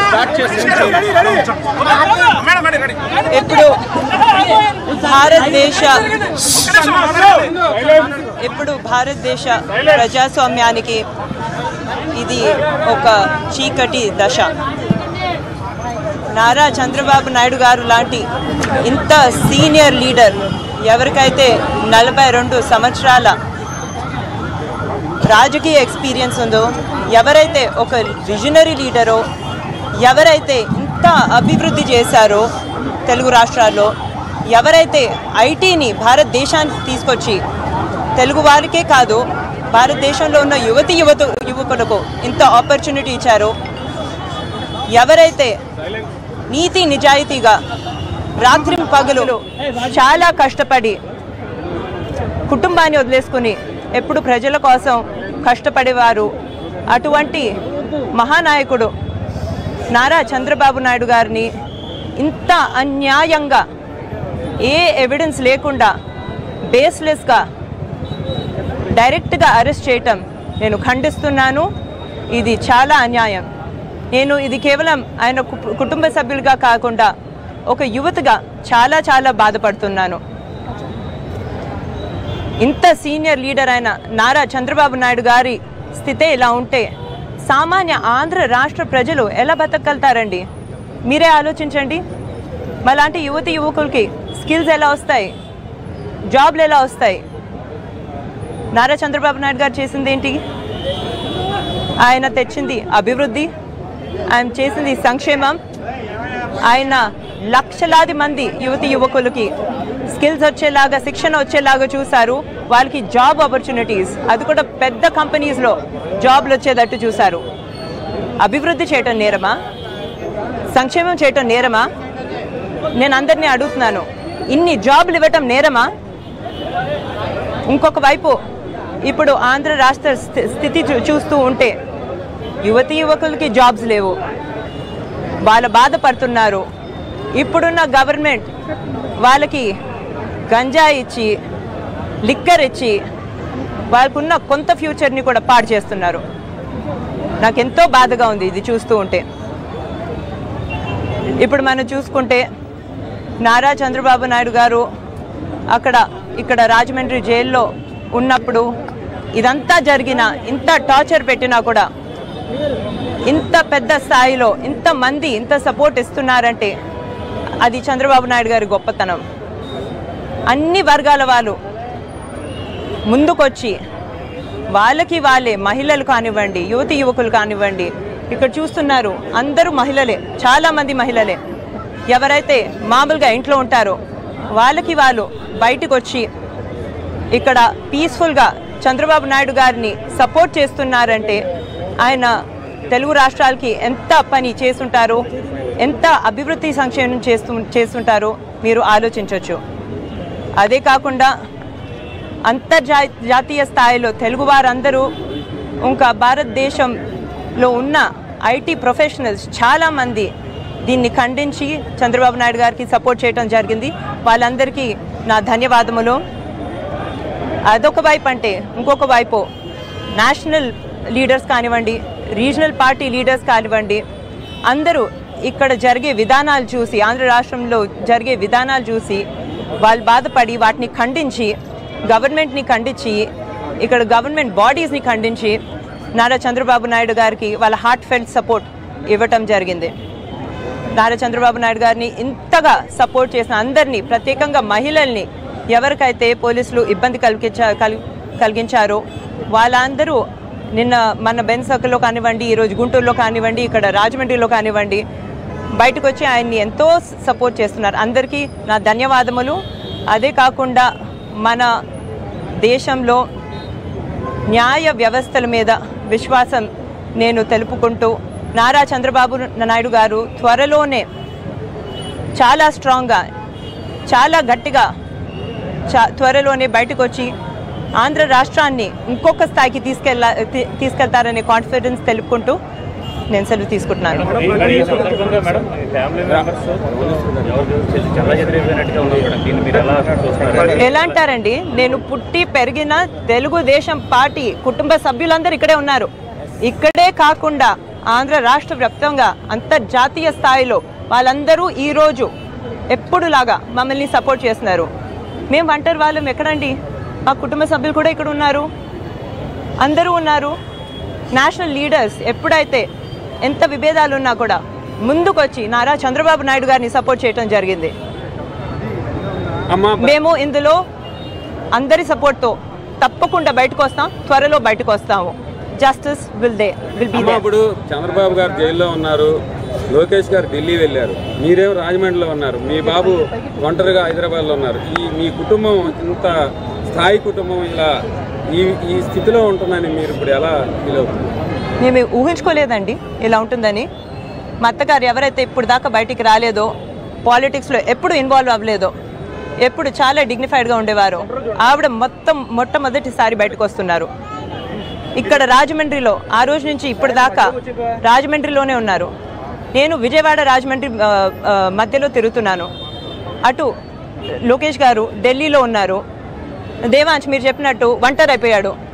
ఇప్పుడు భారతదేశ ఇప్పుడు భారతదేశ ప్రజాస్వామ్యానికి ఇది ఒక చీకటి దశ నారా చంద్రబాబు నాయుడు గారు లాంటి ఇంత సీనియర్ లీడర్ ఎవరికైతే నలభై రెండు సంవత్సరాల రాజకీయ ఎక్స్పీరియన్స్ ఉందో ఎవరైతే ఒక విజనరీ లీడరో ఎవరైతే ఇంత అభివృద్ధి చేశారో తెలుగు రాష్ట్రాల్లో ఎవరైతే ఐటీని భారతదేశానికి తీసుకొచ్చి తెలుగు వారికే కాదు భారతదేశంలో ఉన్న యువతి యువత యువకులకు ఇంత ఆపర్చునిటీ ఇచ్చారో ఎవరైతే నీతి నిజాయితీగా రాత్రి పగలు చాలా కష్టపడి కుటుంబాన్ని వదిలేసుకుని ఎప్పుడు ప్రజల కోసం కష్టపడేవారు అటువంటి మహానాయకుడు నారా చంద్రబాబు నాయుడు గారిని ఇంత అన్యాయంగా ఏ ఎవిడెన్స్ లేకుండా బేస్లెస్గా డైరెక్ట్గా అరెస్ట్ చేయటం నేను ఖండిస్తున్నాను ఇది చాలా అన్యాయం నేను ఇది కేవలం ఆయన కు- కుటుంబ సభ్యులుగా కాకుండా ఒక యువతగా చాలా చాలా బాధపడుతున్నాను ఇంత సీనియర్ లీడర్ అయిన నారా చంద్రబాబు నాయుడు గారి స్థితే ఇలా ఉంటే సామాన్య ఆంధ్ర రాష్ట్ర ప్రజలు ఎలా బతకగలుగుతారండి మీరే ఆలోచించండి మలాంటి యువతి యువకులకి స్కిల్స్ ఎలా వస్తాయి జాబ్లు ఎలా వస్తాయి నారా చంద్రబాబు నాయుడు గారు చేసింది ఏంటి ఆయన తెచ్చింది అభివృద్ధి ఆయన చేసింది సంక్షేమం ఆయన లక్షలాది మంది యువతి యువకులకి స్కిల్స్ వచ్చేలాగా శిక్షణ వచ్చేలాగా చూశారు వాళ్ళకి జాబ్ ఆపర్చునిటీస్ అది కూడా పెద్ద కంపెనీస్లో జాబ్లు వచ్చేటట్టు చూశారు అభివృద్ధి చేయటం నేరమా సంక్షేమం చేయటం నేరమా నేను అందరినీ అడుగుతున్నాను ఇన్ని జాబ్లు ఇవ్వటం నేరమా ఇంకొక వైపు ఇప్పుడు ఆంధ్ర రాష్ట్ర స్థి- స్థితి చూ- చూస్తూ ఉంటే యువతి యువకులకి జాబ్స్ లేవు వాళ్ళ బాధపడుతున్నారు ఇప్పుడున్న గవర్నమెంట్ వాళ్ళకి గంజా ఇచ్చి లిక్కర్ ఇచ్చి వాళ్ళకున్న కొంత ఫ్యూచర్ని కూడా పాడు చేస్తున్నారు నాకెంతో బాధగా ఉంది ఇది చూస్తూ ఉంటే ఇప్పుడు మనం చూసుకుంటే నారా చంద్రబాబు నాయుడు గారు అక్కడ ఇక్కడ రాజమండ్రి జైల్లో ఉన్నప్పుడు ఇదంతా జరిగిన ఇంత టార్చర్ పెట్టినా కూడా ఇంత పెద్ద స్థాయిలో ఇంత మంది ఇంత సపోర్ట్ ఇస్తున్నారంటే అది చంద్రబాబు నాయుడు గారి గొప్పతనం అన్ని వర్గాల వాళ్ళు ముందుకొచ్చి వాళ్ళకి వాళ్ళే మహిళలు కానివ్వండి యువతి యువకులు కానివ్వండి ఇక్కడ చూస్తున్నారు అందరూ మహిళలే చాలా మంది మహిళలే ఎవరైతే మామూలుగా ఇంట్లో ఉంటారో వాళ్ళకి వాళ్ళు బయటకు వచ్చి ఇక్కడ పీస్ఫుల్గా చంద్రబాబు నాయుడు గారిని సపోర్ట్ చేస్తున్నారంటే ఆయన తెలుగు రాష్ట్రాలకి ఎంత పని చేస్తుంటారో ఎంత అభివృద్ధి సంక్షేమం చేస్తూ చేస్తుంటారో మీరు ఆలోచించవచ్చు అదే కాకుండా అంతర్జా జాతీయ స్థాయిలో తెలుగు వారందరూ ఇంకా భారతదేశంలో ఉన్న ఐటీ ప్రొఫెషనల్స్ చాలామంది దీన్ని ఖండించి చంద్రబాబు నాయుడు గారికి సపోర్ట్ చేయడం జరిగింది వాళ్ళందరికీ నా ధన్యవాదములు అదొక వైపు అంటే ఇంకొక వైపు నేషనల్ లీడర్స్ కానివ్వండి రీజనల్ పార్టీ లీడర్స్ కానివ్వండి అందరూ ఇక్కడ జరిగే విధానాలు చూసి ఆంధ్ర రాష్ట్రంలో జరిగే విధానాలు చూసి వాళ్ళు బాధపడి వాటిని ఖండించి గవర్నమెంట్ని ఖండించి ఇక్కడ గవర్నమెంట్ బాడీస్ని ఖండించి నారా చంద్రబాబు నాయుడు గారికి వాళ్ళ హార్ట్ ఫెల్ట్ సపోర్ట్ ఇవ్వటం జరిగింది నారా చంద్రబాబు నాయుడు గారిని ఇంతగా సపోర్ట్ చేసిన అందరినీ ప్రత్యేకంగా మహిళల్ని ఎవరికైతే పోలీసులు ఇబ్బంది కలిగించా కల్- కలిగించారో వాళ్ళందరూ నిన్న మన బెన్ సర్కిల్లో కానివ్వండి ఈరోజు గుంటూరులో కానివ్వండి ఇక్కడ రాజమండ్రిలో కానివ్వండి బయటకు వచ్చి ఆయన్ని ఎంతో సపోర్ట్ చేస్తున్నారు అందరికీ నా ధన్యవాదములు అదే కాకుండా మన దేశంలో న్యాయ వ్యవస్థల మీద విశ్వాసం నేను తెలుపుకుంటూ నారా చంద్రబాబు నాయుడు గారు త్వరలోనే చాలా స్ట్రాంగ్గా చాలా గట్టిగా చా త్వరలోనే బయటకు వచ్చి ఆంధ్ర రాష్ట్రాన్ని ఇంకొక స్థాయికి తీసుకెళ్ళ తీ- తీసుకెళ్తారనే కాన్ఫిడెన్స్ తెలుపుకుంటూ నేను సెలవు తీసుకుంటున్నాను ఈ సందర్భంగా మేడం ఈ ఫ్యామిలీ మెంబర్స్ ఎవరు చేసి చల్ల చెదిరిపోయినట్టుగా ఉంది మేడం దీన్ని మీరు ఎలా చూస్తున్నారు ఎలా అంటారండి నేను పుట్టి పెరిగిన తెలుగుదేశం పార్టీ కుటుంబ సభ్యులందరూ ఇక్కడే ఉన్నారు ఇక్కడే కాకుండా ఆంధ్ర రాష్ట్ర వ్యాప్తంగా అంతర్జాతీయ స్థాయిలో వాళ్ళందరూ ఈరోజు ఎప్పుడులాగా మమ్మల్ని సపోర్ట్ చేస్తున్నారు మేము ఒంటరి వాళ్ళం ఎక్కడండి మా కుటుంబ సభ్యులు కూడా ఇక్కడ ఉన్నారు అందరూ ఉన్నారు నేషనల్ లీడర్స్ ఎప్పుడైతే ఎంత విభేదాలు ఉన్నా కూడా ముందుకొచ్చి నారా చంద్రబాబు నాయుడు గారిని సపోర్ట్ చేయడం జరిగింది అమ్మా మేము ఇందులో అందరి సపోర్ట్తో తప్పకుండా బయటకు వస్తాం త్వరలో బయటకు వస్తాము justice will they will be అమ్మా ఇప్పుడు చంద్రబాబు గారు జైల్లో ఉన్నారు లోకేష్ గారు ఢిల్లీ వెళ్ళారు మీరేమో రాజమండ్రిలో ఉన్నారు మీ బాబు ఒంటరిగా హైదరాబాద్లో ఉన్నారు ఈ మీ కుటుంబం ఇంత స్థాయి కుటుంబం ఇలా ఈ ఈ స్థితిలో ఉంటుందని మీరు ఇప్పుడు ఎలా ఫీల్ అవుతుంది మేము ఊహించుకోలేదండి ఇలా ఉంటుందని మా అత్తగారు ఎవరైతే ఇప్పుడు దాకా బయటికి రాలేదో పాలిటిక్స్లో ఎప్పుడు ఇన్వాల్వ్ అవ్వలేదో ఎప్పుడు చాలా డిగ్నిఫైడ్గా ఉండేవారు ఆవిడ మొత్తం మొట్టమొదటిసారి బయటకు వస్తున్నారు ఇక్కడ రాజమండ్రిలో ఆ రోజు నుంచి ఇప్పుడు దాకా రాజమండ్రిలోనే ఉన్నారు నేను విజయవాడ రాజమండ్రి ఆ, ఆ, మధ్యలో తిరుగుతున్నాను అటు లోకేష్ గారు ఢిల్లీలో ఉన్నారు దేవాంశ్ మీరు చెప్పినట్టు ఒంటరి అయిపోయాడు